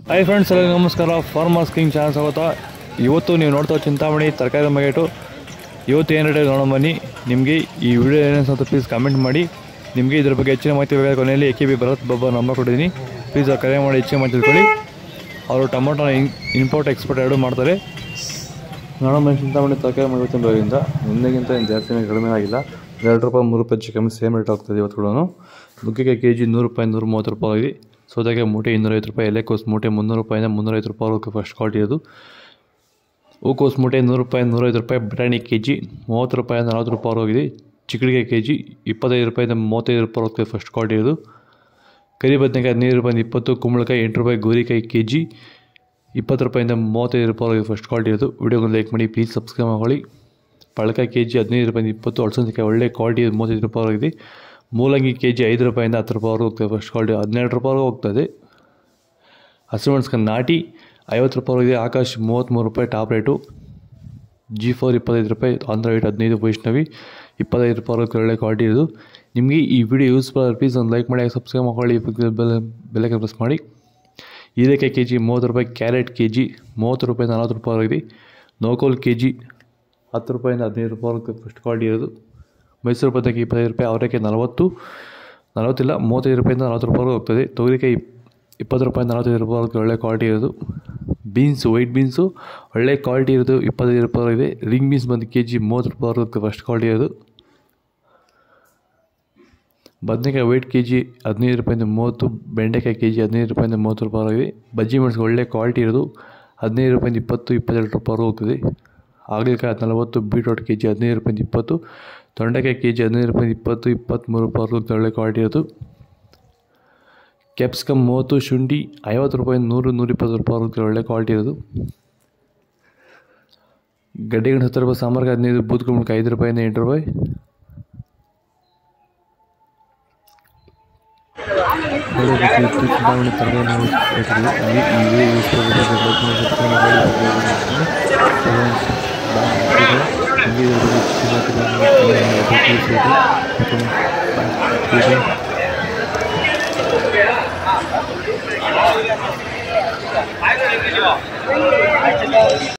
Hi friends ಎಲ್ಲರಿಗೂ ನಮಸ್ಕಾರ farmers king channel ಸ್ವಾಗತ ಇವತ್ತು ನೀವು ನೋಡ್ತಾ ಚಿಂತಾಮಣಿ ತರಕಾರಿ ಮಾರ್ಕೆಟು ಇವತ್ತು ಏನು ರೇಟ್ ನೋಡೋ ಬನ್ನಿ ನಿಮಗೆ ಈ ವಿಡಿಯೋ ಏನೇನು ಅಂತ ಪ್ಲೀಸ್ ಕಮೆಂಟ್ ಮಾಡಿ ನಿಮಗೆ ಇದ್ರ ಬಗ್ಗೆ ಹೆಚ್ಚಿನ ಮಾಹಿತಿ ಬೇಕಾದ ಕೊನೆಯಲ್ಲಿ A K B Bharath Baba number ಕೊಟ್ಟಿದ್ದೀನಿ ಪ್ಲೀಸ್ ಕರೆ ಮಾಡಿ ಹೆಚ್ಚಿನ ಮಾಹಿತಿ ತಿಳ್ಕೊಳ್ಳಿ ಅವರು ಟೊಮೊಟೊ ಇಂಪೋರ್ಟ್ ಎಕ್ಸ್ಪೋರ್ಟ್ ಎರಡೂ ಮಾಡ್ತಾರೆ ನೋಡಮ್ಮ ಚಿಂತಾಮಣಿ ತರಕಾರಿ ಮಾರ್ಕೆಟ್ ಬರೋದ್ರಿಂದ ನಿನ್ನೆಗಿಂತ ಏನು ಜಾಸ್ತಿ ಕಡಿಮೆ ಆಗಿಲ್ಲ ಎರಡು ರೂಪಾಯಿ ಮೂರು ರೂಪಾಯಿ ಹೆಚ್ಚು ಕಮ್ಮಿ ಸೇಮ್ ರೇಟ್ ಆಗ್ತದೆ ಇವತ್ತು ಕೂಡ ನುಗ್ಗೆಕಾಯಿ ಕೆ ಜಿ ನೂರು ರೂಪಾಯಿ ನೂರ ಮೂವತ್ತು ರೂಪಾಯಿ ಆಗಿದೆ ಸೌತೆಕಾಯಿ ಮೂಟೆ ಇನ್ನೂರೈವತ್ತು ರೂಪಾಯಿ ಎಲೆಕೋಸು ಮೂಟೆ ಮುನ್ನೂರು ರೂಪಾಯಿಂದ ಮುನ್ನೂರೈವತ್ತು ರೂಪಾಯಿ ಫಸ್ಟ್ ಕ್ವಾಲಿಟಿ ಅದು ಹೂಕೋಸು ಮೂಟೆ ನೂರು ರೂಪಾಯಿ ನೂರೈವತ್ತು ರೂಪಾಯಿ ಬಟಾಣಿ ಕೆ ಜಿ ಮೂವತ್ತು ರೂಪಾಯಿಂದ ನಲ್ವತ್ತು ರೂಪಾಯಿ ಹೋಗಿದೆ ಚಿಕ್ಕಡಿಗೆ ಕೆ ಜಿ ಇಪ್ಪತ್ತೈದು ರೂಪಾಯಿಂದ ಮೂವತ್ತೈದು ರೂಪಾಯಿ ಹೋಗ್ತದೆ ಫಸ್ಟ್ ಕ್ವಾಲಿಟಿ ಅದು ಕರಿ ಬದನೆಕಾಯಿ ಹದಿನೈದು ರೂಪಾಯಿಂದ ಇಪ್ಪತ್ತು ಕುಂಬಳಕಾಯಿ ಎಂಟು ರೂಪಾಯಿ ಗೋರಿಕಾಯಿ ಕೆ ಜಿ ಇಪ್ಪತ್ತು ರೂಪಾಯಿಂದ ಮೂವತ್ತೈದು ರೂಪಾಯಿ ಹೋಗಿದೆ ಫಸ್ಟ್ ಕ್ವಾಲಿಟಿ ಅದು ವಿಡಿಯೋಗೆ ಲೈಕ್ ಮಾಡಿ ಪ್ಲೀಸ್ ಸಬ್ಸ್ಕ್ರೈಬ್ ಮಾಡ್ಕೊಳ್ಳಿ ಪಳಕಾಯಿ ಕೆ ಜಿ ಹದಿನೈದು ರೂಪಾಯಿಂದ ಇಪ್ಪತ್ತು ಅಳಸಂದಿಕಾಯಿ ಒಳ್ಳೆ ಕ್ವಾಲಿಟಿ ಮೂವತ್ತೈದು ರೂಪಾಯಿ ಆಗಿದೆ ಮೂಲಂಗಿ ಕೆ ಜಿ ಐದು ರೂಪಾಯಿಂದ ಹತ್ತು ರೂಪಾಯಿವರೆಗೂ ಹೋಗ್ತದೆ ಫಸ್ಟ್ ಕ್ವಾಲಿಟಿ ಹದಿನೆರಡು ರೂಪಾಯಿವರೆಗೂ ಹೋಗ್ತದೆ ಹಸಿಮೆಣಸ್ಕಾಯಿ ನಾಟಿ ಐವತ್ತು ರೂಪಾಯಿ ಇದೆ ಆಕಾಶ್ ಮೂವತ್ತ್ಮೂರು ರೂಪಾಯಿ ಟಾಪ್ ರೇಟು ಜಿ ಫೋರ್ ಇಪ್ಪತ್ತೈದು ರೂಪಾಯಿ ಆಂಧ್ರ ವೈಟ್ ಹದಿನೈದು ವೈಷ್ಣವಿ ಇಪ್ಪತ್ತೈದು ರೂಪಾಯಿ ಒಳ್ಳೆ ಕ್ವಾಲಿಟಿ ಇದು ನಿಮಗೆ ಈ ವಿಡಿಯೋ ಯೂಸ್ಫುಲ್ ಪ್ಲೀಸ್ ಒಂದು ಲೈಕ್ ಮಾಡಿ ಸಬ್ಸ್ಕ್ರೈಬ್ ಮಾಡ್ಕೊಳ್ಳಿ ಬೆಲೆ ಬೆಲೆಗೆ ಪ್ರೆಸ್ ಮಾಡಿ ಹೀರೆಕಾಯಿ ಕೆ ಜಿ ಮೂವತ್ತು ರೂಪಾಯಿ ಕ್ಯಾರೆಟ್ ಕೆ ಜಿ ಮೂವತ್ತು ರೂಪಾಯಿಂದ ನಲ್ವತ್ತು ರೂಪಾಯಿ ಆಗಿದೆ ನೋಕೋಲ್ ಕೆ ಜಿ ಹತ್ತು ರೂಪಾಯಿಂದ ಹದಿನೈದು ರೂಪಾಯಿ ಫಸ್ಟ್ ಕ್ವಾಲಿಟಿ ಇರೋದು ಮೈಸೂರು ಬದನೆಕಾಯಿ ಇಪ್ಪತ್ತೈದು ರೂಪಾಯಿ ಅವರೆಕಾಯಿ ನಲವತ್ತು ನಲವತ್ತಿಲ್ಲ ಮೂವತ್ತೈದು ರೂಪಾಯಿಂದ ನಲ್ವತ್ತು ರೂಪಾಯಿವರೆಗೂ ಹೋಗ್ತದೆ ತೊಗರಿಕಾಯಿ ಇಪ್ಪತ್ತು ರೂಪಾಯಿಂದ ನಲ್ವತ್ತೈದು ರೂಪಾಯಿ ಒಳ್ಳೆ ಕ್ವಾಲಿಟಿ ಇರೋದು ಬೀನ್ಸ್ ವೈಟ್ ಬೀನ್ಸು ಒಳ್ಳೆ ಕ್ವಾಲಿಟಿ ಇರೋದು ಇಪ್ಪತ್ತೈದು ರೂಪಾಯಿ ಇದೆ ರಿಂಗ್ ಬೀನ್ಸ್ ಬಂದು ಕೆ ಜಿ ಮೂವತ್ತು ರೂಪಾಯಿವರೆಗೂ ಫಸ್ಟ್ ಕ್ವಾಲಿಟಿ ಇರೋದು ಬದನೆಕಾಯಿ ವೈಟ್ ಕೆ ಜಿ ಹದಿನೈದು ರೂಪಾಯಿಂದ ಮೂವತ್ತು ಬೆಂಡೆಕಾಯಿ ಕೆ ಜಿ ಹದಿನೈದು ರೂಪಾಯಿಂದ ಮೂವತ್ತು ರೂಪಾಯಿ ಆಗಿದೆ ಬಜ್ಜಿ ಮೆಣಸು ಒಳ್ಳೆ ಕ್ವಾಲಿಟಿ ಇರೋದು ಹದಿನೈದು ರೂಪಾಯಿಂದ ಇಪ್ಪತ್ತು ಇಪ್ಪತ್ತೆರಡು ರೂಪಾಯಿ ಹೋಗ್ತದೆ ಹಾಗಲಕಾಯಿ ನಲವತ್ತು ಬೀಟ್ರೋಟ್ ಕೆ ಜಿ ಹದಿನೈದು ರೂಪಾಯಿಂದ ಇಪ್ಪತ್ತು ತೊಂಡೆಕಾಯಿ ಕೆ ಜಿ ಹದಿನೈದು ರೂಪಾಯಿಂದ ಇಪ್ಪತ್ತು ಇಪ್ಪತ್ತ್ಮೂರು ರೂಪಾಯಿ ಒಳ್ಳೆ ಕ್ವಾಲಿಟಿ ಇರೋದು ಕ್ಯಾಪ್ಸಿಕಮ್ ಮೂವತ್ತು ಶುಂಠಿ ಐವತ್ತು ರೂಪಾಯಿಂದ ನೂರು ನೂರಿಪ್ಪತ್ತು ರೂಪಾಯಿ ಒಳ್ಳೆ ಕ್ವಾಲಿಟಿ ಇರೋದು ಗಡ್ಡೆಗಣ್ಣು ಹತ್ತು ರೂಪಾಯಿ ಸಾಂಬಾರ್ಗೆ ಹದಿನೈದು ಬೂದ್ಗುಂಬಳಕಾಯಿ ಐದು ರೂಪಾಯಿಂದ ಎಂಟು ರೂಪಾಯಿ ಚುನಾವಣೆ ತರಬೇತಿ ಈ ವಿಡಿಯೋ ಯೂಸ್ Thank you.